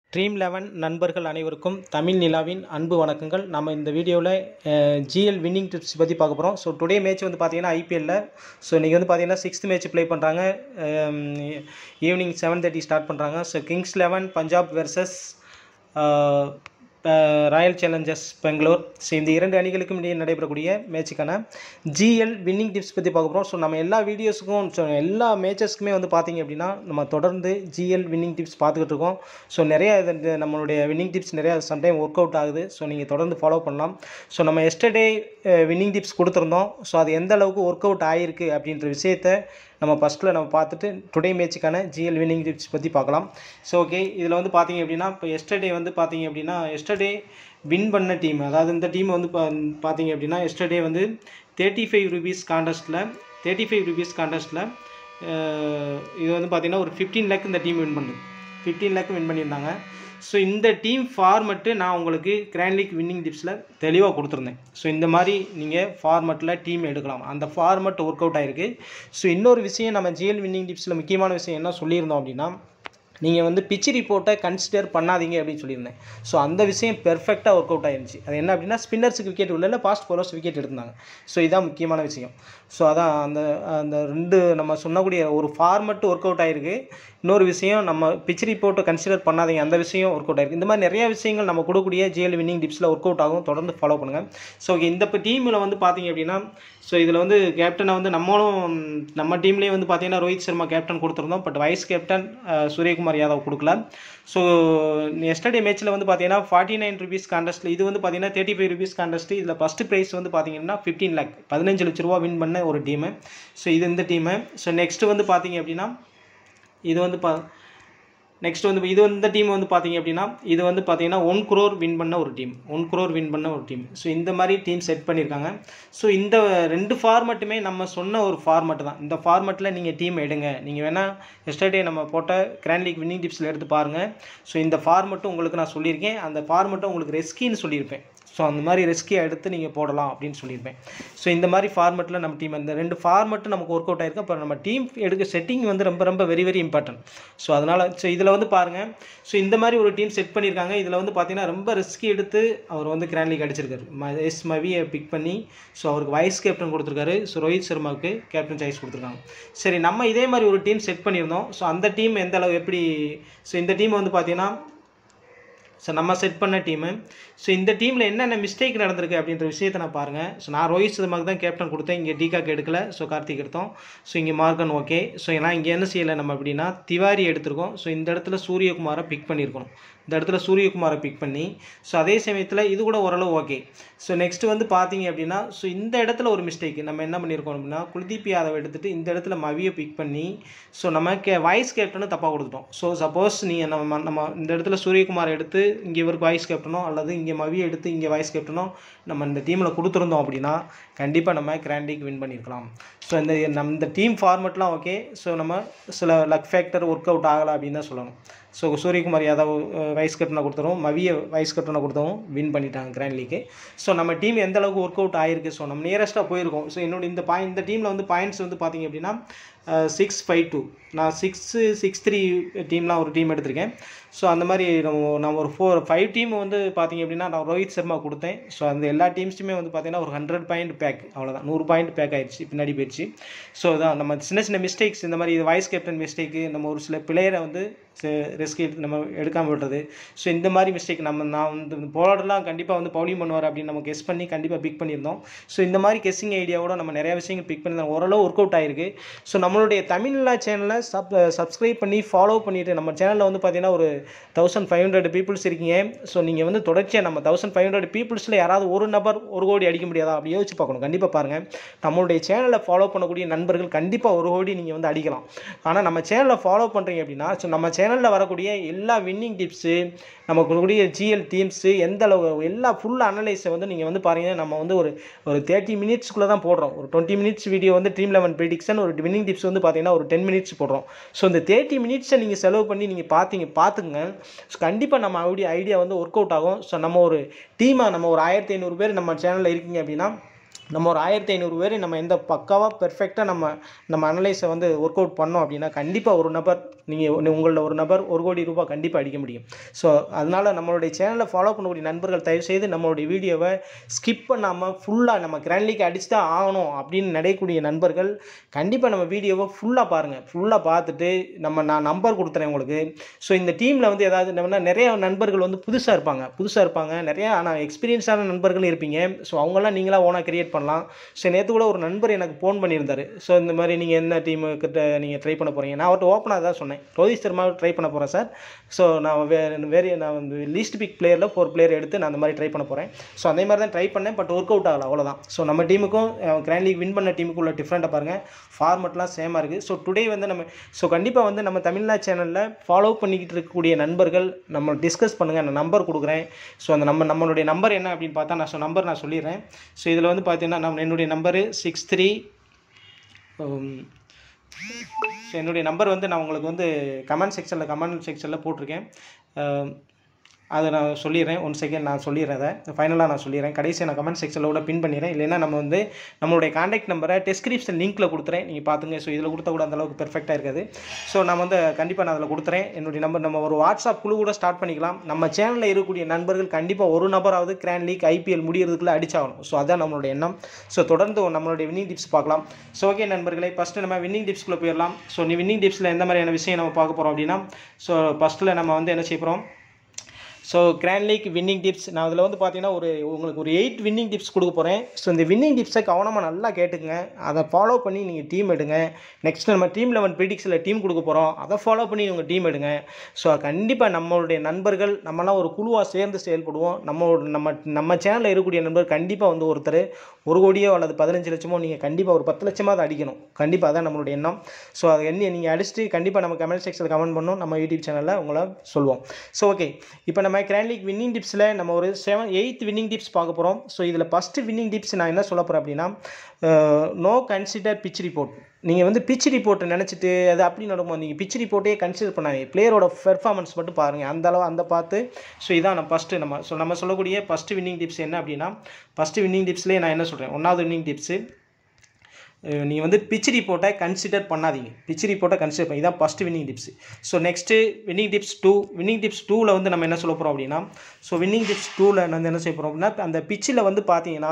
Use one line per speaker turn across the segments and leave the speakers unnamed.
dream eleven நண்பர்கள் அனைவருக்கும் தமிழ் நிலாவின் அன்பு வணக்கங்கள் நம்ம இந்த வீடியோவில் ஜிஎல் வின்னிங் டிப்ஸ் பற்றி பார்க்க போகிறோம் ஸோ டுடே மேட்ச் வந்து பார்த்தீங்கன்னா ஐபிஎல்லில் ஸோ இன்றைக்கி வந்து பார்த்தீங்கன்னா சிக்ஸ்த் மேட்ச் ப்ளே பண்ணுறாங்க ஈவினிங் செவன் தேர்ட்டி ஸ்டார்ட் பண்ணுறாங்க so Kings Eleven Punjab versus Royal Challengers Bangalore so இந்த இரண்டு அணிகளுக்கும் இடையே நடைபெறக்கூடிய மேட்சுக்கான ஜிஎல் வின்னிங் டிப்ஸ் பற்றி பார்க்க போகிறோம் ஸோ நம்ம எல்லா வீடியோஸுக்கும் ஸோ எல்லா மேட்சஸ்க்குமே வந்து பார்த்தீங்க அப்படின்னா நம்ம தொடர்ந்து ஜிஎல் வின்னிங் டிப்ஸ் பார்த்துக்கிட்டு இருக்கோம் ஸோ நிறைய இது நம்மளுடைய வின்னிங் டிப்ஸ் நிறையா சம்டைம் ஒர்க் அவுட் ஆகுது ஸோ நீங்கள் தொடர்ந்து ஃபாலோ பண்ணலாம் ஸோ நம்ம எஸ்டர்டே வின்னிங் டிப்ஸ் கொடுத்துருந்தோம் ஸோ அது எந்த அளவுக்கு ஒர்க் அவுட் ஆகிருக்கு அப்படின்ற விஷயத்தை நம்ம ஃபஸ்ட்டில் நம்ம பார்த்துட்டு டுடே மேட்சுக்கான ஜிஎல் வின்னிங் டிப்ஸ் பற்றி பார்க்கலாம் ஸோ ஓகே இதில் வந்து பார்த்தீங்க அப்படின்னா இப்போ எஸ்டர்டே வந்து பார்த்தீங்க அப்படின்னா எஸ்டர்டே வின் பண்ண டீம் அதாவது இந்த டீம் வந்து பா பார்த்தீங்க அப்படின்னா எஸ்டர்டே வந்து தேர்ட்டி ஃபைவ் ருபீஸ் காண்டஸ்ட்டில் தேர்ட்டி ஃபைவ் ருபீஸ் காண்டஸ்ட்டில் இது வந்து பார்த்தீங்கன்னா ஒரு ஃபிஃப்டீன் லேக் இந்த டீம் வின் பண்ணுது ஃபிஃப்டீன் லேக் வின் பண்ணியிருந்தாங்க ஸோ இந்த டீம் ஃபார்மெட்டு நான் உங்களுக்கு கிராண்ட் லீக் வின்னிங் டிப்ஸில் தெளிவாக கொடுத்துருந்தேன் ஸோ இந்த மாதிரி நீங்கள் ஃபார்மெட்டில் டீம் எடுக்கலாம் அந்த ஃபார்மெட் ஒர்க் அவுட் ஆகிருக்கு ஸோ இன்னொரு விஷயம் நம்ம ஜிஎல் வின்னிங் டிப்ஸில் முக்கியமான விஷயம் என்ன சொல்லியிருந்தோம் அப்படின்னா நீங்கள் வந்து பிச் ரிப்போர்ட்டை கன்சிடர் பண்ணாதீங்க அப்படின்னு சொல்லியிருந்தேன் ஸோ அந்த விஷயம் பெர்ஃபெக்டாக ஒர்க் அவுட் ஆயிருந்துச்சு அது என்ன அப்படின்னா ஸ்பின்னர்ஸுக்கு விக்கெட் உள்ள ஃபாஸ்ட் பவுலர்ஸ் விக்கெட் எடுத்தாங்க ஸோ இதான் முக்கியமான விஷயம் ஸோ அதான் அந்த அந்த ரெண்டு நம்ம சொன்னக்கூடிய ஒரு ஃபார்மெட் ஒர்க் அவுட் ஆயிருக்கு இன்னொரு விஷயம் நம்ம பிச் ரிப்போர்ட்டை கன்சிடர் பண்ணாதீங்க அந்த விஷயம் ஒர்க் அவுட் ஆயிருக்கு இந்த மாதிரி நிறைய விஷயங்கள் நம்ம கொடுக்கக்கூடிய ஜிஎல் வின்னிங் டிப்ஸில் ஒர்க் அவுட் ஆகும் தொடர்ந்து ஃபாலோ பண்ணுங்கள் ஸோ இந்த இப்போ டீமில் வந்து பார்த்தீங்க அப்படின்னா ஸோ இதில் வந்து கேப்டனை வந்து நம்மளும் நம்ம டீம்லேயே வந்து பார்த்தீங்கன்னா ரோஹித் சர்மா கேப்டன் கொடுத்துருந்தோம் but vice captain Suryakumar Yadav கொடுக்கல ஸோ எஸ்டர்டே மேட்ச்சில் வந்து பார்த்தீங்கன்னா ஃபார்ட்டி நைன் ருபீஸ் காண்டஸ்ட்டில் இது வந்து பார்த்தீங்கன்னா தேர்ட்டி ஃபைவ் ருபீஸ் காண்டஸ்ட் இதில் ஃபஸ்ட்டு ப்ரைஸ் வந்து பார்த்தீங்கன்னா ஃபிஃப்டீன் லேக் பதினஞ்சு லட்ச ரூபா வின் பண்ண ஒரு டீமு ஸோ இது இந்த டீமு ஸோ நெக்ஸ்ட்டு வந்து பார்த்தீங்க அப்படின்னா இது வந்து பா நெக்ஸ்ட் வந்து இது இந்த டீம் வந்து பார்த்தீங்க அப்படின்னா இது வந்து பார்த்தீங்கன்னா ஒன் குரோர் வின் பண்ண ஒரு டீம் ஒன் குரோர் வின் பண்ண ஒரு டீம் ஸோ இந்த மாதிரி டீம் செட் பண்ணியிருக்காங்க ஸோ இந்த ரெண்டு ஃபார்மெட்டுமே நம்ம சொன்ன ஒரு ஃபார்மெட் தான் இந்த ஃபார்மெட்டில் நீங்கள் டீம் எடுங்க நீங்கள் வேணால் எஸ்டர்டே நம்ம போட்ட கிராண்ட் லீக் வின்னிங் டிப்ஸில் எடுத்து பாருங்கள் ஸோ இந்த ஃபார்மெட்டும் உங்களுக்கு நான் சொல்லியிருக்கேன் அந்த ஃபார்மெட்டும் உங்களுக்கு ரெஸ்கின்னு சொல்லியிருப்பேன் ஸோ அந்த மாதிரி ரெஸ்கியை எடுத்து நீங்கள் போடலாம் அப்படின்னு சொல்லியிருப்பேன் ஸோ இந்த மாதிரி ஃபார்மெட்டில் நம்ம டீம் இந்த ரெண்டு ஃபார்மெட்டும் நமக்கு ஒர்க் அவுட் ஆயிருக்கு அப்புறம் நம்ம டீம் எடுக்க செட்டிங் வந்து ரொம்ப ரொம்ப வெரி வெரி இம்பார்ட்டன்ட் ஸோ அதனால் ஸோ இதில் வந்து பாருங்கள் ஸோ இந்த மாதிரி ஒரு டீம் செட் பண்ணியிருக்காங்க இதில் வந்து பார்த்தீங்கன்னா ரொம்ப ரிஸ்க் எடுத்து அவர் வந்து கிராண்ட் லீக் அடிச்சிருக்காரு ம எஸ் மவியை பிக் பண்ணி ஸோ அவருக்கு வைஸ் கேப்டன் கொடுத்துருக்காரு ஸோ ரோஹித் சர்மாவுக்கு கேப்டன் சாய்ஸ் கொடுத்துருக்காங்க சரி நம்ம இதே மாதிரி ஒரு டீம் செட் பண்ணியிருந்தோம் ஸோ அந்த டீம் எந்த அளவு எப்படி ஸோ இந்த டீம் வந்து பார்த்தீங்கன்னா ஸோ நம்ம செட் பண்ண டீமு ஸோ இந்த டீமில் என்னென்ன மிஸ்டேக் நடந்திருக்கு அப்படின்ற விஷயத்தை நான் பாருங்கள் ஸோ நான் ரோஹித் சர்மாக்கு தான் கேப்டன் கொடுத்தேன் இங்கே டிகாக் எடுக்கல ஸோ கார்த்திக் எடுத்தோம் ஸோ இங்கே மார்கன் ஓகே ஸோ ஏன்னா இங்கே என்ன செய்யலை நம்ம அப்படின்னா திவாரி எடுத்திருக்கோம் ஸோ இந்த இடத்துல சூரியகுமாரை பிக் பண்ணியிருக்கணும் இந்த இடத்துல சூரியகுமாரை பிக் பண்ணி ஸோ அதே சமயத்தில் இது கூட ஓரளவு ஓகே ஸோ நெக்ஸ்ட்டு வந்து பார்த்தீங்க அப்படின்னா ஸோ இந்த இடத்துல ஒரு மிஸ்டேக் நம்ம என்ன பண்ணியிருக்கோம் அப்படின்னா குல்தீப் யாதவ் எடுத்துகிட்டு இந்த இடத்துல மவியை பிக் பண்ணி ஸோ நம்ம கே வைஸ் கேப்டனு தப்பாக கொடுத்துட்டோம் ஸோ சப்போஸ் நீங்கள் நம்ம நம்ம இந்த இடத்துல சூரியகுமார் எடுத்து இங்கே இவருக்கு வைஸ் கேப்டனோ அல்லது இங்கே மவியை எடுத்து இங்கே வைஸ் கேப்டனோ நம்ம இந்த டீமில் கொடுத்துருந்தோம் அப்படின்னா கண்டிப்பாக நம்ம கிராண்டிக் வின் பண்ணியிருக்கலாம் ஸோ இந்த நம்ம இந்த டீம் ஃபார்மெட்லாம் ஓகே ஸோ நம்ம சில லக் ஃபேக்டர் ஒர்க் அவுட் ஆகலை அப்படின்னு தான் சொல்லணும் ஸோ சூரியகுமார் யாதவ் வைஸ் கேப்டனை கொடுத்துரும் மவியை வைஸ் கேப்டனை கொடுத்தவும் வின் பண்ணிட்டாங்க கிராண்ட் லீக்கு ஸோ நம்ம டீம் எந்த அளவுக்கு ஒர்க் அவுட் ஆயிருக்கு ஸோ நம்ம நியரஸ்ட்டாக போயிருக்கோம் ஸோ என்னோட இந்த பாயிண்ட் இந்த டீமில் வந்து பாயிண்ட்ஸ் வந்து பார்த்தீங்க அப்படின்னா சிக்ஸ் ஃபைவ் டூ நான் சிக்ஸு சிக்ஸ் த்ரீ டீம்லாம் ஒரு டீம் எடுத்திருக்கேன் ஸோ அந்த மாதிரி நம்ம நம்ம ஒரு ஃபோர் ஃபைவ் டீம் வந்து பார்த்தீங்க அப்படின்னா நான் ரோஹித் சர்மா கொடுத்தேன் ஸோ அந்த எல்லா டீம்ஸுமே வந்து பார்த்தீங்கன்னா ஒரு ஹண்ட்ரட் பாயிண்ட் பேக் அவ்வளோதான் நூறு பாயிண்ட் பேக் ஆயிடுச்சு பின்னாடி போயிடுச்சு ஸோ தான் நம்ம சின்ன சின்ன மிஸ்டேக்ஸ் இந்த மாதிரி வைஸ் கேப்டன் மிஸ்டேக்கு நம்ம ஒரு சில பிளேயரை வந்து ரிஸ்க் எடுத்து நம்ம எடுக்காமல் விடுறது ஸோ இந்த மாதிரி மிஸ்டேக் நம்ம நான் வந்து போலாடெலாம் கண்டிப்பாக வந்து பவுலிங் பண்ணுவார் அப்படின்னு நம்ம கெஸ் பண்ணி கண்டிப்பாக பிக் பண்ணியிருந்தோம் ஸோ இந்த மாதிரி கெஸ்ஸிங் ஐடியாவோட நம்ம நிறைய விஷயங்கள் பிக் பண்ணியிருந்தோம் ஓரளவு ஒர்க் அவுட் ஆயிருக்கு ஸோ நம்மளுடைய தமிழ்நா சேனலை சப் சப்ஸ்கிரைப் பண்ணி ஃபாலோ பண்ணிவிட்டு நம்ம சேனலில் வந்து பார்த்தீங்கன்னா ஒரு தௌசண்ட் ஃபைவ் ஹண்ட்ரட் பீப்புள்ஸ் இருக்கீங்க ஸோ நீங்கள் வந்து தொடர்ச்சியாக நம்ம தௌசண்ட் ஃபைவ் ஹண்ட்ரட் பீப்புள்ஸில் யாராவது ஒரு நபர் ஒரு கோடி அடிக்க முடியாதா அப்படி யோசிச்சு பார்க்கணும் கண்டிப்பாக பாருங்கள் நம்மளுடைய சேனலை ஃபாலோ பண்ணக்கூடிய நண்பர்கள் கண்டிப்பாக ஒரு கோடி நீங்கள் வந்து அடிக்கலாம் ஆனால் நம்ம சேனலை ஃபாலோ பண்ணுறீங்க அப்படின்னா ஸோ நம்ம சேனலில் வரக்கூடிய எல்லா வின்னிங் டிப்ஸு நமக்கு கூடிய ஜிஎல் டீம்ஸு எந்த அளவு எல்லா ஃபுல் அனலைஸை வந்து நீங்கள் வந்து பாருங்கள் நம்ம வந்து ஒரு ஒரு தேர்ட்டி மினிட்ஸ்க்குள்ளே தான் போடுறோம் ஒரு டுவெண்ட்டி மினிட்ஸ் வீடியோ வந்து ட்ரீம் லெவன் ப்ரிடிக்ஷன் ஒரு வின்னிங் டிப்ஸ் வந்து பார்த்தீங்கன்னா ஒரு டென் மினிட்ஸ் போடுறோம் ஸோ இந்த தேர்ட்டி மினிட்ஸை நீங்கள் செலவு பண்ணி நீங்கள் பார்த்தீங்க பார்த்துங்க ஸோ கண்டிப்பாக நம்ம ஐடியா ஐடியா வந்து ஒர்க் அவுட் ஆகும் ஸோ நம்ம ஒரு டீமாக நம்ம ஒரு ஆயிரத்தி ஐநூறு பேர் நம்ம சேனலில் இருக்கீங்க அப்படின்னா நம்ம ஒரு ஆயிரத்தி ஐநூறு பேர் நம்ம எந்த பக்காவாக பெர்ஃபெக்டாக நம்ம நம்ம அனலைஸை வந்து ஒர்க் அவுட் பண்ணோம் அப்படின்னா கண்டிப்பாக ஒரு நபர் நீங்கள் உங்களில் ஒரு நபர் ஒரு கோடி ரூபாய் கண்டிப்பாக அடிக்க முடியும் ஸோ அதனால் நம்மளுடைய சேனலை ஃபாலோ பண்ணக்கூடிய நண்பர்கள் தயவுசெய்து நம்மளுடைய வீடியோவை ஸ்கிப் பண்ணாமல் ஃபுல்லாக நம்ம கிராண்ட் லீக் அடிச்சு தான் ஆகணும் அப்படின்னு நினைக்கக்கூடிய நண்பர்கள் கண்டிப்பாக நம்ம வீடியோவை ஃபுல்லாக பாருங்கள் ஃபுல்லாக பார்த்துட்டு நம்ம நான் நம்பர் கொடுத்துறேன் உங்களுக்கு ஸோ இந்த டீமில் வந்து ஏதாவது என்னன்னா நிறைய நண்பர்கள் வந்து புதுசாக இருப்பாங்க புதுசாக இருப்பாங்க நிறையா ஆனால் எக்ஸ்பீரியன்ஸான நண்பர்களும் இருப்பீங்க ஸோ அவங்களாம் நீங்களாக ஓனாக கிரியேட் பண்ணலாம் ஸோ நேற்று கூட ஒரு நண்பர் எனக்கு ஃபோன் பண்ணியிருந்தாரு ஸோ இந்த மாதிரி நீங்கள் என்ன டீமு கிட்ட நீங்கள் ட்ரை பண்ண போகிறீங்க நான் அவர்கிட்ட ஓப்பனாக தான் சொன்னேன் ரோஹித் சர்மா ட்ரை பண்ண போகிறேன் சார் ஸோ நான் வே வேறு நான் வந்து லீஸ்ட் பிக் பிளேயரில் ஃபோர் பிளேயர் எடுத்து நான் அந்த மாதிரி ட்ரை பண்ண போகிறேன் ஸோ அதே மாதிரி தான் ட்ரை பண்ணேன் பட் ஒர்க் அவுட் ஆகல அவ்வளோதான் ஸோ நம்ம டீமுக்கும் கிராண்ட் லீக் வின் பண்ண டீமுக்கும் உள்ள டிஃப்ரெண்ட்டாக பாருங்கள் ஃபார்மெட்லாம் சேமாக இருக்குது ஸோ டுடே வந்து நம்ம ஸோ கண்டிப்பாக வந்து நம்ம தமிழ்நாடு சேனலில் ஃபாலோ பண்ணிக்கிட்டு இருக்கக்கூடிய நண்பர்கள் நம்ம டிஸ்கஸ் பண்ணுங்கள் நான் நம்பர் கொடுக்குறேன் ஸோ அந்த நம்ம நம்மளுடைய நம்பர் என்ன அப்படின்னு பார்த்தா நான் நம்பர் நான் சொல்லிடுறேன் ஸோ இதில் வந்து பார்த்தீங்கன்னா நம்ம என்னுடைய நம்பரு சிக்ஸ் த்ரீ ஸோ என்னுடைய நம்பர் வந்து நான் உங்களுக்கு வந்து கமெண்ட் செக்ஷனில் கமெண்ட் செக்ஷனில் போட்டிருக்கேன் அஹ், அதை நான் சொல்லிடுறேன் ஒன் செகண்ட் நான் சொல்லிடுறேன் அதை ஃபைனலாக நான் சொல்லிடுறேன் கடைசியாக நான் கமெண்ட் செக்ஷனில் கூட பின் பண்ணிடுறேன் இல்லைன்னா நம்ம வந்து நம்மளுடைய காண்டாக்ட் நம்பரை டெஸ்கிரிப்ஷன் லிங்க்கில் கொடுத்துறேன் நீங்கள் பார்த்துங்க ஸோ இதில் கொடுத்தா கூட அந்த அளவுக்கு பெர்ஃபெக்டாக இருக்காது ஸோ நான் வந்து கண்டிப்பாக நான் அதில் கொடுத்துறேன் என்னுடைய நம்பர் நம்ம ஒரு வாட்ஸ்அப் குழு கூட ஸ்டார்ட் பண்ணிக்கலாம் நம்ம சேனலில் இருக்கக்கூடிய நண்பர்கள் கண்டிப்பாக ஒரு நபராவது கிராண்ட் லீக் ஐபிஎல் முடியறதுக்குள்ளே அடிச்சாகணும் ஸோ அதான் நம்மளுடைய எண்ணம் ஸோ தொடர்ந்து நம்மளுடைய வின்னிங் டிப்ஸ் பார்க்கலாம் ஸோ ஓகே நண்பர்களே ஃபஸ்ட்டு நம்ம வின்னிங் டிப்ஸ்க்குள்ளே போயிடலாம் ஸோ நீ வின்னிங் டிப்ஸில் எந்த மாதிரியான விஷயம் நம்ம பார்க்க போகிறோம் அப்படின்னா ஸோ ஃபஸ்ட்டில் நம்ம வந்து என்ன செய்ய போகிறோம் so grand league winning tips நான் அதில் வந்து பார்த்தீங்கன்னா ஒரு உங்களுக்கு ஒரு எயிட் வின்னிங் டிப்ஸ் கொடுக்க போகிறேன் ஸோ இந்த வின்னிங் டிப்ஸை கவனமாக நல்லா கேட்டுக்குங்க அதை ஃபாலோ பண்ணி நீங்கள் டீம் எடுங்க நெக்ஸ்ட் நம்ம டீம் லெவன் ப்ரிடிக்ஸில் டீம் கொடுக்க போகிறோம் அதை ஃபாலோ பண்ணி உங்கள் டீம் எடுங்க ஸோ கண்டிப்பாக நம்மளுடைய நண்பர்கள் நம்மலாம் ஒரு குழுவாக சேர்ந்து செயல்படுவோம் நம்ம நம்ம நம்ம சேனலில் இருக்கக்கூடிய நண்பர் கண்டிப்பாக வந்து ஒருத்தர் ஒரு கோடியோ அல்லது பதினஞ்சு லட்சமோ நீங்கள் கண்டிப்பாக ஒரு பத்து லட்சமாவது அடிக்கணும் கண்டிப்பாக அதான் நம்மளுடைய எண்ணம் ஸோ அதை எண்ணி நீங்கள் அடிச்சுட்டு கண்டிப்பாக நம்ம கமெண்ட் செக்ஷனில் கமெண்ட் பண்ணோம் நம்ம யூடியூப் சேனலில் உங்களை சொல்லுவோம் ஸோ ஓகே இப்போ நம்ம கிராண்ட் லீக் வின்னிங் டிப்ஸில் நம்ம ஒரு செவன் எயித் வின்னிங் டிப்ஸ் பார்க்க போகிறோம் ஸோ இதில் ஃபஸ்ட்டு வின்னிங் டிப்ஸ் நான் என்ன சொல்ல போகிறேன் அப்படின்னா நோ கன்சிடர் பிச் ரிப்போர்ட் நீங்கள் வந்து பிச் ரிப்போர்ட்டை நினச்சிட்டு அது அப்படி நடக்கும் நீங்கள் பிச் ரிப்போர்ட்டே கன்சிடர் பண்ணாதீங்க பிளேயரோட பெர்ஃபார்மன்ஸ் மட்டும் பாருங்கள் அந்த அளவு அந்த பார்த்து ஸோ இதான் நம்ம ஃபஸ்ட்டு நம்ம ஸோ நம்ம சொல்லக்கூடிய ஃபஸ்ட்டு வின்னிங் டிப்ஸ் என்ன அப்படின்னா ஃபஸ்ட்டு வின்னிங் டிப்ஸ்லேயே நான் என்ன சொல்கிறேன் ஒன்றாவது வின்னிங் டிப்ஸு நீங்கள் வந்து பிச் ரிப்போர்ட்டை கன்சிடர் பண்ணாதீங்க பிச் ரிப்போர்ட்டை கன்சிடர் பண்ணி இதான் first winning tips so next winning tips two winning tips டூவில் வந்து நம்ம என்ன சொல்ல போகிறோம் அப்படின்னா ஸோ வின்னிங் டிப்ஸ் டூவில் நம்ம என்ன செய்ய போகிறோம் அப்படின்னா அந்த பிச்சில் வந்து பார்த்தீங்கன்னா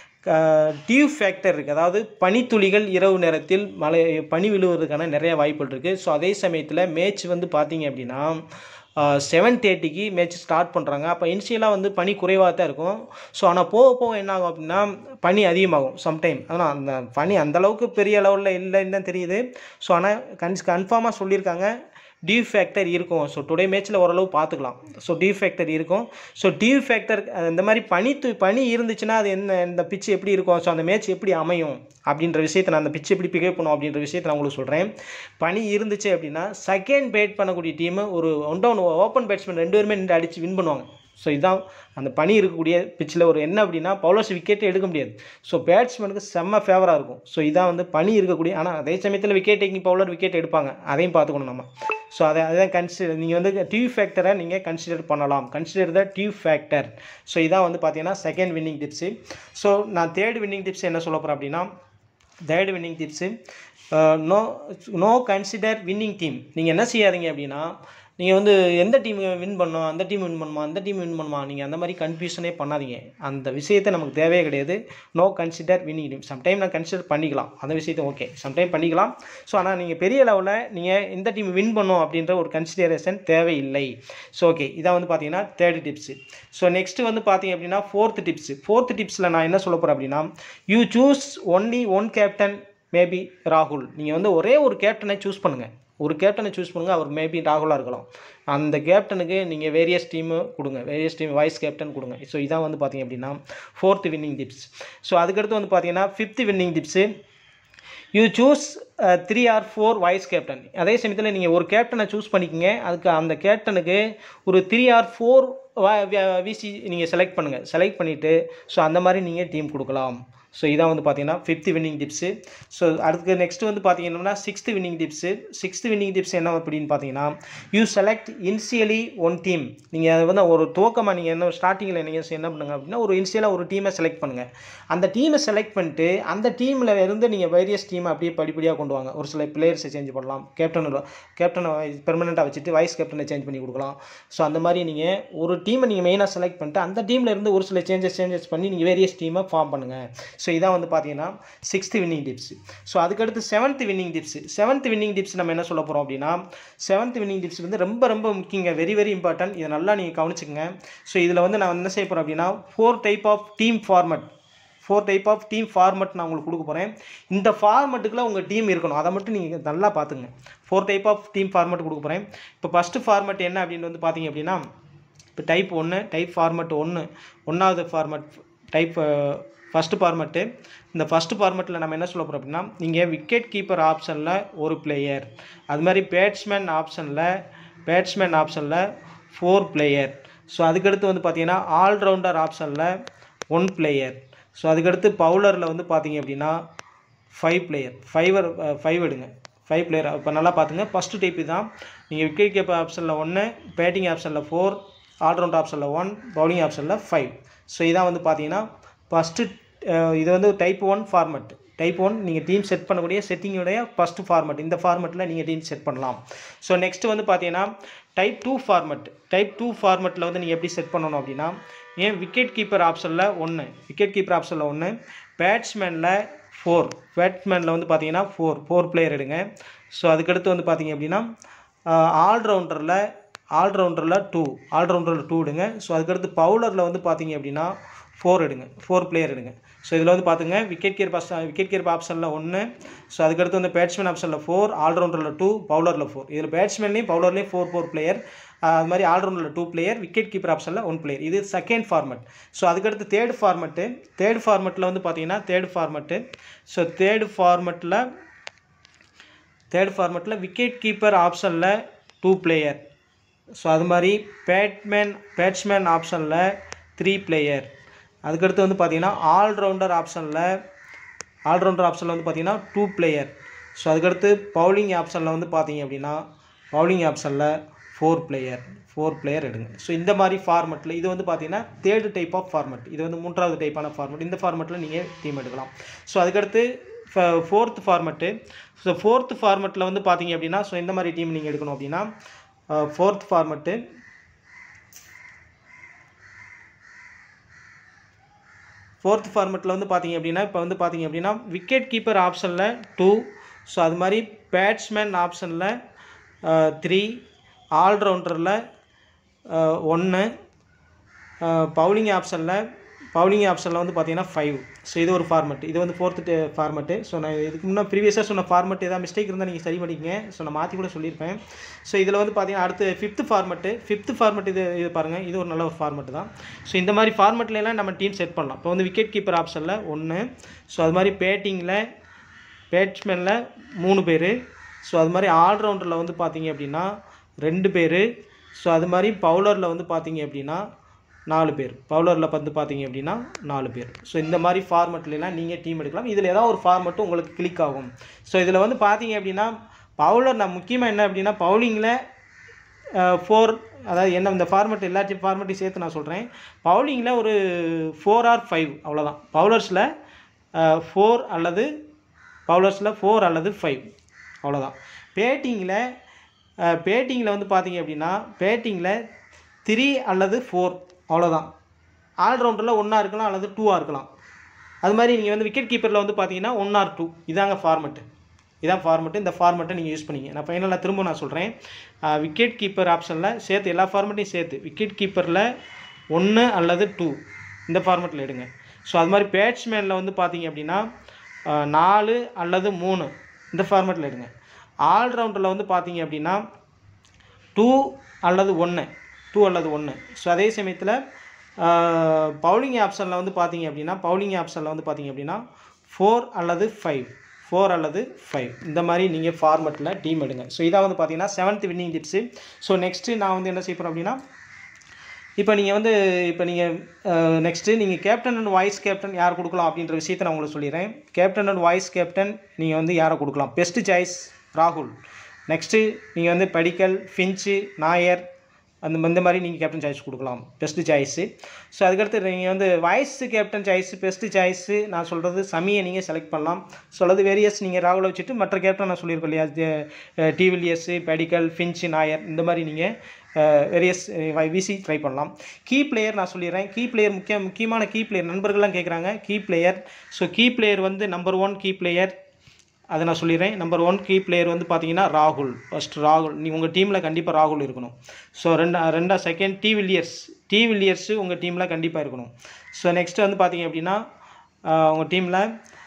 டியூ ஃபேக்டர் இருக்குது அதாவது பனித்துளிகள் இரவு நேரத்தில் மழை பனி விழுவதற்கான நிறைய வாய்ப்புகள் இருக்குது ஸோ அதே சமயத்தில் மேட்ச் வந்து பார்த்தீங்க அப்படின்னா செவன் தேர்ட்டிக்கு மேட்ச் ஸ்டார்ட் பண்ணுறாங்க அப்போ இனிஷியலாக வந்து பனி குறைவாக தான் இருக்கும் ஸோ ஆனால் போக போக என்ன ஆகும் அப்படின்னா பனி அதிகமாகும் சம்டைம் ஆனால் அந்த பனி அந்தளவுக்கு பெரிய லெவலில் இல்லைன்னு தான் தெரியுது ஸோ ஆனால் கன்ஸ் கன்ஃபார்மாக சொல்லியிருக்காங்க டியூ ஃபேக்டர் இருக்கும் ஸோ டுடே மேட்ச்சில் ஓரளவு பார்த்துக்கலாம் ஸோ டியூ ஃபேக்டர் இருக்கும் ஸோ டியூ ஃபேக்டர் இந்த மாதிரி பனி து பனி இருந்துச்சுன்னா அது என்ன இந்த பிச்சு எப்படி இருக்கும் ஸோ அந்த மேட்ச் எப்படி அமையும் அப்படின்ற விஷயத்தை நான் அந்த பிச்சு எப்படி பிகேவ் பண்ணும் அப்படின்ற விஷயத்தை நான் உங்களுக்கு சொல்கிறேன் பனி இருந்துச்சு அப்படின்னா செகண்ட் பேட் பண்ணக்கூடிய டீமு ஒரு ஒன் டவுன் ஓப்பன் பேட்ஸ்மேன் ரெண்டு பேருமே நின்று அடித்து வின் பண்ணுவாங்க ஸோ இதான் அந்த பனி இருக்கக்கூடிய பிச்சில் ஒரு என்ன அப்படின்னா பவுலர்ஸ் விக்கெட்டே எடுக்க முடியாது ஸோ பேட்ஸ்மேனுக்கு செம்ம ஃபேவராக இருக்கும் ஸோ இதான் வந்து பனி இருக்கக்கூடிய ஆனால் அதே சமயத்தில் விக்கெட் டேக்கிங் பவுலர் விக்கெட் எடுப்பாங்க அதையும் பார்த்துக்கணும் நம்ம ஸோ அதை அதான் கன்சிடர் நீங்கள் வந்து டியூ ஃபேக்டரை நீங்கள் கன்சிடர் பண்ணலாம் consider the dew factor so இதான் வந்து பார்த்தீங்கன்னா செகண்ட் வின்னிங் டிப்ஸு ஸோ நான் தேர்ட் வின்னிங் டிப்ஸ் என்ன சொல்ல போகிறேன் அப்படின்னா third winning tips no no consider winning team நீங்கள் என்ன செய்யாதீங்க அப்படின்னா நீங்கள் வந்து எந்த டீம் வின் பண்ணோம் அந்த டீம் வின் பண்ணுமா அந்த டீம் வின் பண்ணுமா நீங்கள் அந்த மாதிரி கன்ஃபியூஷனே பண்ணாதீங்க அந்த விஷயத்தை நமக்கு தேவையே கிடையாது no consider winning team sometime நான் கன்சிடர் பண்ணிக்கலாம் அந்த விஷயத்தை ஓகே சம்டைம் பண்ணிக்கலாம் ஸோ ஆனால் நீங்கள் பெரிய லெவலில் நீங்கள் எந்த டீம் வின் பண்ணும் அப்படின்ற ஒரு கன்சிடரேஷன் தேவையில்லை ஸோ ஓகே இதான் வந்து பார்த்தீங்கன்னா தேர்ட் டிப்ஸு ஸோ நெக்ஸ்ட்டு வந்து பார்த்தீங்க அப்படின்னா ஃபோர்த் டிப்ஸு ஃபோர்த் டிப்ஸில் நான் என்ன சொல்ல போகிறேன் அப்படின்னா you choose only one captain maybe ராகுல் நீங்கள் வந்து ஒரே ஒரு கேப்டனை சூஸ் பண்ணுங்கள் ஒரு கேப்டனை சூஸ் பண்ணுங்கள் அவர் மேபி ராகுலாக இருக்கலாம் அந்த கேப்டனுக்கு நீங்கள் வேரியஸ் டீமு கொடுங்க வேரியஸ் டீம் வைஸ் கேப்டன் கொடுங்க ஸோ இதான் வந்து பார்த்தீங்க அப்படின்னா ஃபோர்த் வின்னிங் டிப்ஸ் ஸோ அதுக்கடுத்து வந்து பார்த்தீங்கன்னா fifth winning tips you choose three or four vice captain அதே சமயத்தில் நீங்கள் ஒரு கேப்டனை சூஸ் பண்ணிக்கங்க அதுக்கு அந்த கேப்டனுக்கு ஒரு த்ரீ ஆர் ஃபோர் விசி நீங்கள் செலக்ட் பண்ணுங்கள் செலக்ட் பண்ணிவிட்டு ஸோ அந்த மாதிரி நீங்கள் டீம் கொடுக்கலாம் ஸோ இதான் வந்து பார்த்தீங்கன்னா ஃபிஃப்த் வின்னிங் டிப்ஸு ஸோ அடுத்து நெக்ஸ்ட் வந்து பார்த்தீங்கன்னா sixth winning tips sixth winning tips என்ன அப்படின்னு பார்த்தீங்கன்னா you select initially one team நீங்கள் அது வந்து ஒரு துவக்கமாக நீங்கள் என்ன ஸ்டார்டிங்கில் நீங்கள் என்ன பண்ணுங்க அப்படின்னா ஒரு இனிஷியலாக ஒரு டீமை செலக்ட் பண்ணுங்கள் அந்த டீமை செலக்ட் பண்ணிட்டு அந்த டீமில் இருந்து நீங்கள் வேரியஸ் டீமை அப்படியே படிப்படியாக கொண்டு வாங்க ஒரு சில பிளேயர்ஸை சேஞ்ச் பண்ணலாம் கேப்டன் கேப்டனை பெர்மனெண்ட்டாக வச்சுட்டு வைஸ் கேப்டனை சேஞ்ச் பண்ணி கொடுக்கலாம் ஸோ அந்த மாதிரி நீங்கள் ஒரு டீமை நீங்கள் மெயினாக செலக்ட் பண்ணிட்டு அந்த டீமில் இருந்து ஒரு சில சேஞ்சஸ் சேஞ்சஸ் பண்ணி நீங்கள் வேரியஸ் டீமை ஃபார்ம் பண்ணுங்கள் ஸோ இதான் வந்து பார்த்தீங்கன்னா சிக்ஸ்த் வின்னிங் டிப்ஸ் ஸோ அதுக்கடுத்து seventh winning tips seventh winning tips நம்ம என்ன சொல்ல போகிறோம் அப்படின்னா செவன்த் வின்னிங் டிப்ஸ் வந்து ரொம்ப ரொம்ப முக்கியங்க வெரி வெரி இம்பார்ட்டன்ட் இதை நல்லா நீங்கள் கவனிச்சுக்கங்க ஸோ இதில் வந்து நான் என்ன செய்ய போகிறேன் அப்படின்னா four type of team format four type of team format நான் உங்களுக்கு கொடுக்க போகிறேன் இந்த ஃபார்மட்டுக்குள்ள உங்கள் டீம் இருக்கணும் அதை மட்டும் நீங்கள் நல்லா பார்த்துங்க four type of team format கொடுக்க போகிறேன் இப்போ ஃபஸ்ட்டு ஃபார்மட் என்ன அப்படின்னு வந்து பார்த்தீங்க அப்படின்னா இப்போ டைப் ஒன்று டைப் ஃபார்மட் ஒன்று ஒன்றாவது ஃபார்மட் டைப் ஃபஸ்ட்டு ஃபார்மட்டு இந்த ஃபஸ்ட்டு ஃபார்மட்டில் நம்ம என்ன சொல்ல போகிறோம் அப்படின்னா நீங்கள் விக்கெட் கீப்பர் ஆப்ஷனில் ஒரு பிளேயர் அது மாதிரி பேட்ஸ்மேன் ஆப்ஷனில் பேட்ஸ்மேன் ஆப்ஷனில் ஃபோர் பிளேயர் ஸோ அதுக்கடுத்து வந்து பார்த்தீங்கன்னா ஆல்ரவுண்டர் ஆப்ஷனில் ஒன் பிளேயர் ஸோ அதுக்கடுத்து பவுலரில் வந்து பார்த்தீங்க அப்படின்னா ஃபைவ் பிளேயர் ஃபைவர் ஃபைவ் எடுங்க ஃபைவ் பிளேயர் இப்போ நல்லா பார்த்துங்க ஃபஸ்ட்டு டைப்பு தான் நீங்கள் விக்கெட் கீப்பர் ஆப்ஷனில் ஒன்று பேட்டிங் ஆப்ஷனில் ஃபோர் ஆல்ரவுண்ட் ஆப்ஷனில் ஒன் பவுலிங் ஆப்ஷனில் ஃபைவ் ஸோ இதான் வந்து பார்த்தீங்கன்னா ஃபஸ்ட்டு இது வந்து type one format type one நீங்கள் டீம் செட் பண்ணக்கூடிய செட்டிங்குடைய ஃபஸ்ட்டு ஃபார்மட் இந்த ஃபார்மட்டில் நீங்கள் டீம் செட் பண்ணலாம் ஸோ நெக்ஸ்ட்டு வந்து பார்த்தீங்கன்னா type two format type two ஃபார்மட்டில் வந்து நீங்கள் எப்படி செட் பண்ணணும் அப்படின்னா ஏன் விக்கெட் கீப்பர் ஆப்ஷனில் ஒன்று விக்கெட் கீப்பர் ஆப்ஷனில் ஒன்று பேட்ஸ்மேனில் ஃபோர் பேட்ஸ்மேனில் வந்து பார்த்தீங்கன்னா ஃபோர் ஃபோர் பிளேயர் எடுங்க ஸோ அதுக்கடுத்து வந்து பார்த்தீங்க அப்படின்னா ஆல்ரவுண்டரில் ஆல்ரவுண்டரில் டூ ஆல்ரவுண்டரில் டூ எடுங்க ஸோ அதுக்கடுத்து பவுலரில் வந்து பார்த்தீங்க அப்படின்னா ஃபோர் எடுங்க ஃபோர் பிளேயர் எடுங்க ஸோ இதில் வந்து பார்த்துங்க விக்கெட் கீர் பாஸ் விக்கெட் கீர் ஆப்ஷனில் ஒன்று ஸோ அதுக்கடுத்து வந்து பேட்ஸ்மேன் ஆப்ஷனில் ஃபோர் ஆல்ரவுண்டரில் டூ பவுலரில் ஃபோர் இதில் பேட்ஸ்மேன்லேயும் பவுலர்லேயும் ஃபோர் ஃபோர் பிளேயர் அது மாதிரி ஆல்ரவுண்டரில் டூ பிளேயர் விக்கெட் கீப்பர் ஆப்ஷனில் ஒன் பிளேயர் இது செகண்ட் ஃபார்மட் ஸோ அதுக்கடுத்து தேர்ட் ஃபார்மட்டு தேர்ட் ஃபார்மட்டில் வந்து பார்த்தீங்கன்னா தேர்ட் ஃபார்மட்டு ஸோ தேர்ட் ஃபார்மட்டில் தேர்ட் ஃபார்மட்டில் விக்கெட் கீப்பர் ஆப்ஷனில் டூ பிளேயர் ஸோ அது மாதிரி பேட்மேன் பேட்ஸ்மேன் ஆப்ஷனில் த்ரீ பிளேயர் அதுக்கடுத்து வந்து பார்த்தீங்கன்னா ஆல்ரவுண்டர் ஆப்ஷனில் ஆல்ரவுண்டர் ஆப்ஷனில் வந்து பார்த்தீங்கன்னா டூ பிளேயர் ஸோ அதுக்கடுத்து பவுலிங் ஆப்ஷனில் வந்து பார்த்தீங்க அப்படின்னா பவுலிங் ஆப்ஷனில் ஃபோர் பிளேயர் ஃபோர் பிளேயர் எடுங்க ஸோ இந்த மாதிரி ஃபார்மெட்டில் இது வந்து பார்த்தீங்கன்னா தேர்டு டைப் ஆஃப் ஃபார்மெட் இது வந்து மூன்றாவது டைப்பான ஃபார்மெட் இந்த ஃபார்மெட்டில் நீங்கள் டீம் எடுக்கலாம் ஸோ அதுக்கடுத்து ஃபோர்த் ஃபார்மெட்டு ஸோ ஃபோர்த் ஃபார்மெட்டில் வந்து பார்த்தீங்க அப்படின்னா ஸோ இந்த மாதிரி டீம் நீங்கள் எடுக்கணும் அப்படின்னா ஃபோர்த் ஃபார்மெட்டு ஃபோர்த் ஃபார்மெட்டில் வந்து பார்த்தீங்க அப்படின்னா இப்போ வந்து பார்த்தீங்க அப்படின்னா விக்கெட் கீப்பர் ஆப்ஷனில் டூ ஸோ அது மாதிரி பேட்ஸ்மேன் ஆப்ஷனில் த்ரீ ஆல்ரவுண்டரில் ஒன்று பவுலிங் ஆப்ஷனில் பவுலிங் ஆப்ஷனில் வந்து பார்த்தீங்கன்னா ஃபைவ் ஸோ இது ஒரு ஃபார்மெட் இது வந்து ஃபோர்த்து ஃபார்மெட்டு ஸோ நான் இதுக்கு முன்னே ப்ரீவியஸாக சொன்ன ஃபார்மெட் ஏதாவது மிஸ்டேக் இருந்தால் நீங்கள் சரி பண்ணிக்கங்க ஸோ நான் மாற்றி கூட சொல்லியிருப்பேன் ஸோ இதில் வந்து பார்த்தீங்கன்னா அடுத்து ஃபிஃப்த்து ஃபார்மெட்டு ஃபிஃப்த்து ஃபார்மெட் இது இது பாருங்கள் இது ஒரு நல்ல ஒரு ஃபார்மெட் தான் ஸோ இந்த மாதிரி ஃபார்மெட்லாம் நம்ம டீம் செட் பண்ணலாம் இப்போ வந்து விக்கெட் கீப்பர் ஆப்ஷனில் ஒன்று ஸோ அது மாதிரி பேட்டிங்கில் பேட்ஸ்மேனில் மூணு பேர் ஸோ அது மாதிரி ஆல்ரவுண்டரில் வந்து பார்த்தீங்க அப்படின்னா ரெண்டு பேர் ஸோ அது மாதிரி பவுலரில் வந்து பார்த்தீங்க அப்படின்னா நாலு பேர் பவுலரில் வந்து பார்த்தீங்க அப்படின்னா நாலு பேர் ஸோ இந்த மாதிரி ஃபார்மெட்லாம் நீங்கள் டீம் எடுக்கலாம் இதில் ஏதாவது ஒரு ஃபார்மெட்டும் உங்களுக்கு கிளிக் ஆகும் ஸோ இதில் வந்து பார்த்தீங்க அப்படின்னா பவுலர் நான் முக்கியமாக என்ன அப்படின்னா பவுலிங்கில் ஃபோர் அதாவது என்ன இந்த ஃபார்மெட் எல்லா ஃபார்மெட்டையும் சேர்த்து நான் சொல்கிறேன் பவுலிங்கில் ஒரு ஃபோர் ஆர் ஃபைவ் அவ்வளோதான் பவுலர்ஸில் ஃபோர் அல்லது பவுலர்ஸில் ஃபோர் அல்லது ஃபைவ் அவ்வளோதான் பேட்டிங்கில் பேட்டிங்கில் வந்து பார்த்தீங்க அப்படின்னா பேட்டிங்கில் த்ரீ அல்லது ஃபோர் அவ்வளோதான் ஆல்ரவுண்டரில் ஒன்றா இருக்கலாம் அல்லது டூவாக இருக்கலாம் அது மாதிரி நீங்கள் வந்து விக்கெட் கீப்பரில் வந்து பார்த்தீங்கன்னா ஒன் ஆர் டூ இதாங்க ஃபார்மெட்டு இதான் ஃபார்மெட்டு இந்த ஃபார்மெட்டை நீங்கள் யூஸ் பண்ணிங்க நான் ஃபைனலாக திரும்ப நான் சொல்கிறேன் விக்கெட் கீப்பர் ஆப்ஷனில் சேர்த்து எல்லா ஃபார்மெட்டையும் சேர்த்து விக்கெட் கீப்பரில் ஒன்று அல்லது டூ இந்த ஃபார்மெட்டில் எடுங்க ஸோ அது மாதிரி பேட்ஸ்மேனில் வந்து பார்த்தீங்க அப்படின்னா நாலு அல்லது மூணு இந்த ஃபார்மெட்டில் எடுங்க ஆல்ரவுண்டரில் வந்து பார்த்தீங்க அப்படின்னா டூ அல்லது ஒன்று டூ அல்லது ஒன்று ஸோ அதே சமயத்தில் பவுலிங் ஆப்ஷனில் வந்து பார்த்தீங்க அப்படின்னா பவுலிங் ஆப்ஷனில் வந்து பார்த்தீங்க அப்படின்னா ஃபோர் அல்லது ஃபைவ் ஃபோர் அல்லது ஃபைவ் இந்த மாதிரி நீங்கள் ஃபார்மெட்டில் டீம் எடுங்க ஸோ இதாக வந்து பார்த்தீங்கன்னா seventh winning tips so next நான் வந்து என்ன செய்ய போகிறேன் அப்படின்னா இப்போ நீங்கள் வந்து இப்போ நீங்கள் நெக்ஸ்ட்டு நீங்கள் கேப்டன் அண்ட் வைஸ் கேப்டன் யார் கொடுக்கலாம் அப்படின்ற விஷயத்தை நான் உங்களுக்கு சொல்லிடுறேன் கேப்டன் அண்ட் வைஸ் கேப்டன் நீங்கள் வந்து யாரை கொடுக்கலாம் பெஸ்ட் சாய்ஸ் ராகுல் நெக்ஸ்ட்டு நீங்கள் வந்து படிக்கல் ஃபின்ச்சு நாயர் அந்த இந்த மாதிரி நீங்கள் கேப்டன் சாய்ஸ் கொடுக்கலாம் பெஸ்ட்டு சாய்ஸு ஸோ அதுக்கடுத்து நீங்கள் வந்து vice captain choice best choice நான் சொல்கிறது சமியை நீங்கள் செலக்ட் பண்ணலாம் சொல்கிறது வேரியஸ் நீங்கள் ராகுலை வச்சுட்டு மற்ற கேப்டன் நான் சொல்லியிருக்கோம் இல்லையா டிவிலியர்ஸு பெடிக்கல் ஃபின்ச்சு நாயர் இந்த மாதிரி நீங்கள் வேரியஸ் விசி ட்ரை பண்ணலாம் கீ பிளேயர் நான் சொல்லிடுறேன் கீ பிளேயர் முக்கிய முக்கியமான கீ பிளேயர் நண்பர்கள்லாம் கேட்குறாங்க key player so key player வந்து நம்பர் ஒன் கீ பிளேயர் அதை நான் சொல்லிடுறேன் நம்பர் ஒன் கீ பிளேயர் வந்து பார்த்தீங்கன்னா ராகுல் ஃபர்ஸ்ட் ராகுல் நீ உங்கள் டீமில் கண்டிப்பாக ராகுல் இருக்கணும் ஸோ ரெண்டா ரெண்டா second de Villiers de Villiers உங்கள் டீமில் கண்டிப்பாக இருக்கணும் ஸோ நெக்ஸ்ட் வந்து பார்த்தீங்க அப்படின்னா உங்கள் டீமில்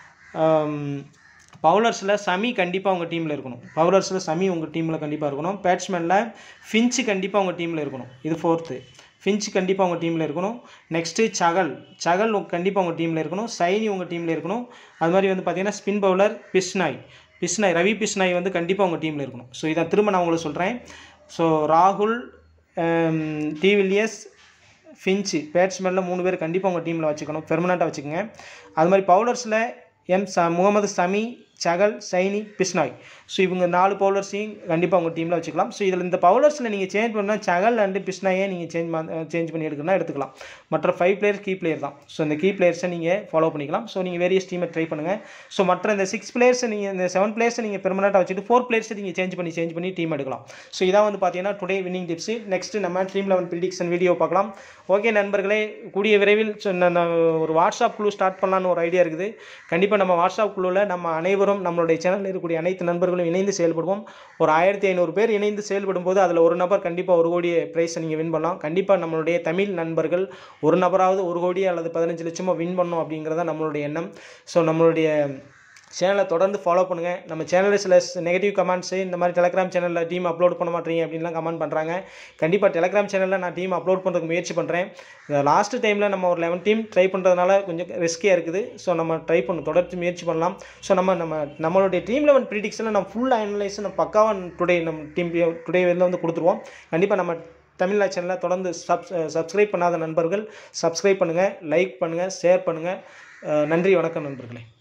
பவுலர்ஸில் சமி கண்டிப்பாக உங்கள் டீமில் இருக்கணும் பவுலர்ஸில் சமி உங்கள் டீமில் கண்டிப்பாக இருக்கணும் பேட்ஸ்மேனில் ஃபின்ச்சு கண்டிப்பாக உங்கள் டீமில் இருக்கணும் இது ஃபோர்த்து ஃபின்ச் கண்டிப்பாக உங்கள் டீமில் இருக்கணும் நெக்ஸ்ட்டு சகல் சகல் கண்டிப்பாக உங்கள் டீமில் இருக்கணும் சைனி உங்கள் டீமில் இருக்கணும் அது மாதிரி வந்து பார்த்தீங்கன்னா ஸ்பின் பவுலர் பிஸ்னாய் பிஸ்னாய் ரவி பிஸ்னாய் வந்து கண்டிப்பாக உங்கள் டீமில் இருக்கணும் ஸோ இதை திரும்ப நான் உங்களுக்கு சொல்கிறேன் ஸோ ராகுல் டி வில்லியர்ஸ் ஃபின்ச்சு பேட்ஸ்மேனில் மூணு பேர் கண்டிப்பாக உங்கள் டீமில் வச்சுக்கணும் பெர்மனெண்ட்டாக வச்சுக்கோங்க அது மாதிரி பவுலர்ஸில் எம் ச முகமது சமி சகல் சைனி பிஸ்னாய் ஸோ இவங்க நாலு பவுலர்ஸையும் கண்டிப்பாக உங்கள் டீமில் வச்சுக்கலாம் ஸோ இதில் இந்த பவுலர்ஸில் நீங்கள் சேஞ்ச் பண்ணால் சகல் அண்டு பிஸ்னாயே நீங்கள் சேஞ்ச் சேஞ்ச் பண்ணி எடுக்கணும்னா எடுத்துக்கலாம் மற்ற ஃபைவ் பிளேயர் கீ பிளேயர் தான் ஸோ இந்த கீ பிளேயர்ஸை நீங்கள் ஃபாலோ பண்ணிக்கலாம் ஸோ நீங்கள் வேரியஸ் டீமை ட்ரை பண்ணுங்கள் ஸோ மற்ற இந்த சிக்ஸ் பிளேயர்ஸை நீங்கள் இந்த செவன் பிளேயர்ஸை நீங்கள் பெர்மனெண்ட்டாக வச்சுட்டு ஃபோர் பிளேயர்ஸை நீங்கள் சேஞ்ச் பண்ணி சேஞ்ச் பண்ணி டீம் எடுக்கலாம் ஸோ இதான் வந்து பார்த்தீங்கன்னா டுடே வின்னிங் டிப்ஸு நெக்ஸ்ட்டு நம்ம ட்ரீம் லெவன் ப்ரிடிக்ஷன் வீடியோ பார்க்கலாம் ஓகே நண்பர்களே கூடிய விரைவில் so நான் நான் ஒரு வாட்ஸ்அப் குழு ஸ்டார்ட் பண்ணலான்னு ஒரு ஐடியா இருக்குது கண்டிப்பாக நம்ம வாட்ஸ்அப் குழுவில் நம்ம அனைவரும் நம்மளுடைய சேனலில் இருக்கக்கூடிய அனைத்து நண்பர்களும் இணைந்து செயல்படுவோம் ஒரு ஆயிரத்தி ஐநூறு பேர் இணைந்து செயல்படும் போது அதில் ஒரு நபர் கண்டிப்பாக ஒரு கோடி ப்ரைஸை நீங்கள் வின் பண்ணலாம் கண்டிப்பாக நம்மளுடைய தமிழ் நண்பர்கள் ஒரு நபராவது ஒரு கோடி அல்லது பதினஞ்சு லட்சமோ வின் பண்ணணும் அப்படிங்கிறத நம்மளுடைய எண்ணம் ஸோ நம்மளுடைய சேனலை தொடர்ந்து ஃபாலோ பண்ணுங்கள் நம்ம சேனலில் சில நெகட்டிவ் கமெண்ட்ஸு இந்த மாதிரி டெலகிராம் சேனலில் டீம் அப்லோட் பண்ண மாட்டீங்க அப்படின்லாம் கமெண்ட் பண்ணுறாங்க கண்டிப்பாக டெலகிராம் சேனலில் நான் டீம் அப்லோட் பண்ணுறதுக்கு முயற்சி பண்ணுறேன் லாஸ்ட் டைமில் நம்ம ஒரு லெவன் டீம் ட்ரை பண்ணுறதுனால கொஞ்சம் ரிஸ்கியாக இருக்குது ஸோ நம்ம ட்ரை பண்ண தொடர்ந்து முயற்சி பண்ணலாம் ஸோ நம்ம நம்ம நம்மளுடைய டீம் லெவன் ப்ரிடிக்ஷனில் நம்ம ஃபுல் அனலைஸ் நம்ம பக்காவாக டுடே நம்ம டீம் டுடே வெளில வந்து கொடுத்துருவோம் கண்டிப்பாக நம்ம தமிழ்நா சேனலை தொடர்ந்து சப் சப்ஸ்கிரைப் பண்ணாத நண்பர்கள் சப்ஸ்கிரைப் பண்ணுங்கள் லைக் பண்ணுங்கள் ஷேர் பண்ணுங்கள் நன்றி வணக்கம் நண்பர்களே